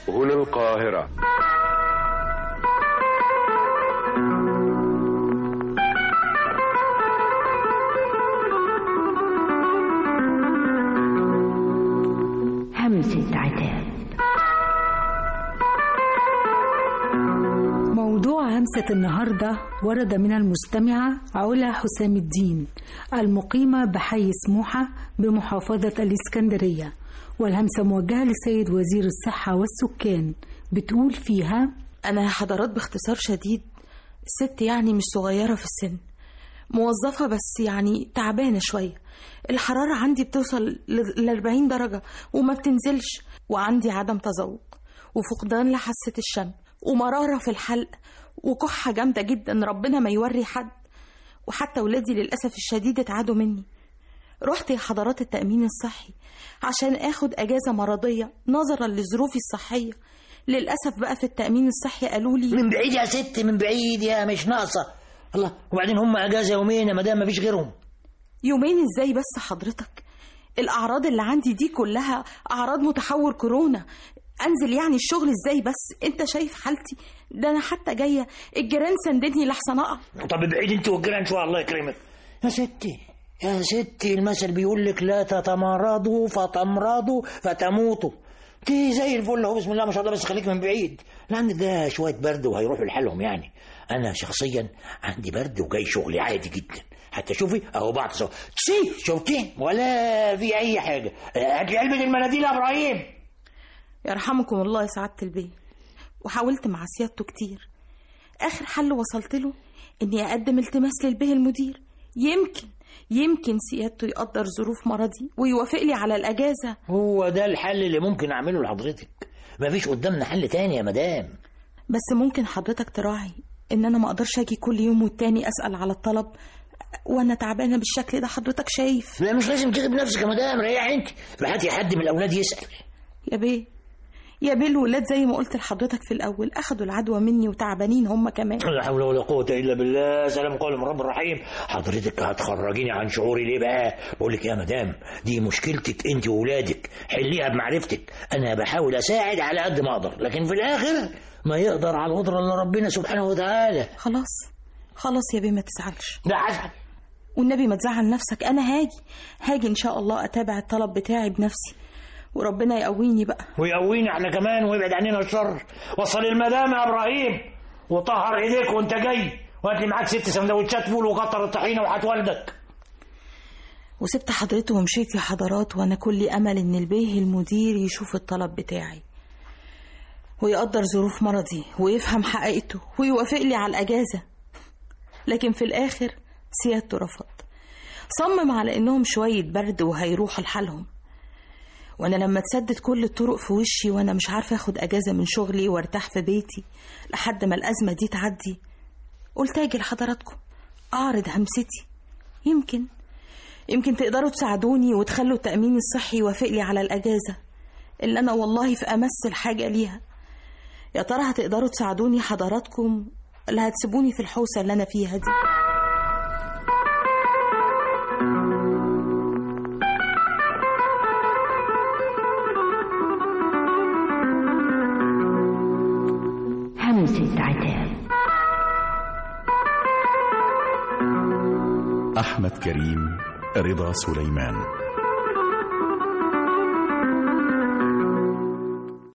هنا القاهرة همسة عتاب موضوع همسة النهاردة ورد من المستمعة علا حسام الدين المقيمة بحي سموحة بمحافظة الإسكندرية والهمسة موجهة لسيد وزير الصحة والسكان بتقول فيها أنا حضرات باختصار شديد ست يعني مش صغيرة في السن موظفة بس يعني تعبانة شوية الحرارة عندي بتوصل ل 40 درجة وما بتنزلش وعندي عدم تذوق وفقدان لحاسة الشم ومرارة في الحلق وكحة جامدة جدا ربنا ما يوري حد وحتى ولادي للأسف الشديد اتعادوا مني رحت يا حضرات التأمين الصحي عشان اخد اجازة مرضية نظرا لظروفي الصحية للأسف بقى في التأمين الصحي قالوا لي من بعيد يا ست من بعيد يا مش ناقصة الله وبعدين هم اجازة يومين ما دام مفيش غيرهم يومين ازاي بس حضرتك الأعراض اللي عندي دي كلها أعراض متحور كورونا انزل يعني الشغل ازاي بس انت شايف حالتي ده انا حتى جايه الجيران سندني لحسن اقع طب بعيد انت والجيران شوية الله يكرمك يا ستي يا ستي المثل بيقول لك لا تتمرضوا فتمرضوا فتموتوا دي زي الفل اهو بسم الله ما شاء الله بس خليك من بعيد لا عندك ده شويه برد وهيروحوا لحالهم يعني انا شخصيا عندي برد وجاي شغلي عادي جدا حتى شوفي اهو بعض سوا سي شفتي ولا في اي حاجه هات لي علبه المناديل يا ابراهيم يرحمكم الله يا سعاده البيه وحاولت مع سيادته كتير اخر حل وصلت له اني اقدم التماس للبيه المدير يمكن يمكن سيادته يقدر ظروف مرضي ويوافق لي على الاجازه هو ده الحل اللي ممكن اعمله لحضرتك مفيش قدامنا حل تاني يا مدام بس ممكن حضرتك تراعي ان انا ما اقدرش اجي كل يوم والتاني اسال على الطلب وانا تعبانه بالشكل ده حضرتك شايف لا مش لازم تغيب نفسك يا مدام ريحي انت هاتي حد من الاولاد يسال يا بيه يا بيه الولاد زي ما قلت لحضرتك في الاول اخدوا العدوى مني وتعبانين هم كمان لا حول ولا قوة إلا بالله سلام قول من رب الرحيم حضرتك هتخرجيني عن شعوري ليه بقى بقول لك يا مدام دي مشكلتك أنت وولادك حليها بمعرفتك أنا بحاول أساعد على قد ما أقدر لكن في الآخر ما يقدر على القدرة إلا ربنا سبحانه وتعالى خلاص خلاص يا بيه ما تزعلش لا حسن والنبي ما تزعل نفسك انا هاجي هاجي ان شاء الله اتابع الطلب بتاعي بنفسي وربنا يقويني بقى ويقوينا احنا كمان ويبعد عننا الشر وصل المدام يا ابراهيم وطهر ايديك وانت جاي وهات لي معاك ست سندوتشات فول وكتر الطحينه وهات والدك وسبت حضرته ومشيت يا حضرات وانا كل امل ان البيه المدير يشوف الطلب بتاعي ويقدر ظروف مرضي ويفهم حقيقته ويوافق لي على الاجازه لكن في الاخر سيادته رفض صمم على انهم شويه برد وهيروحوا لحالهم وانا لما تسدد كل الطرق في وشي وانا مش عارفه اخد اجازه من شغلي وارتاح في بيتي لحد ما الازمه دي تعدي قلت اجي لحضراتكم اعرض همستي يمكن يمكن تقدروا تساعدوني وتخلوا التامين الصحي يوافق لي على الاجازه اللي انا والله في امس الحاجه ليها يا ترى هتقدروا تساعدوني حضراتكم ولا هتسيبوني في الحوسه اللي انا فيها دي همسة عتاب أحمد كريم رضا سليمان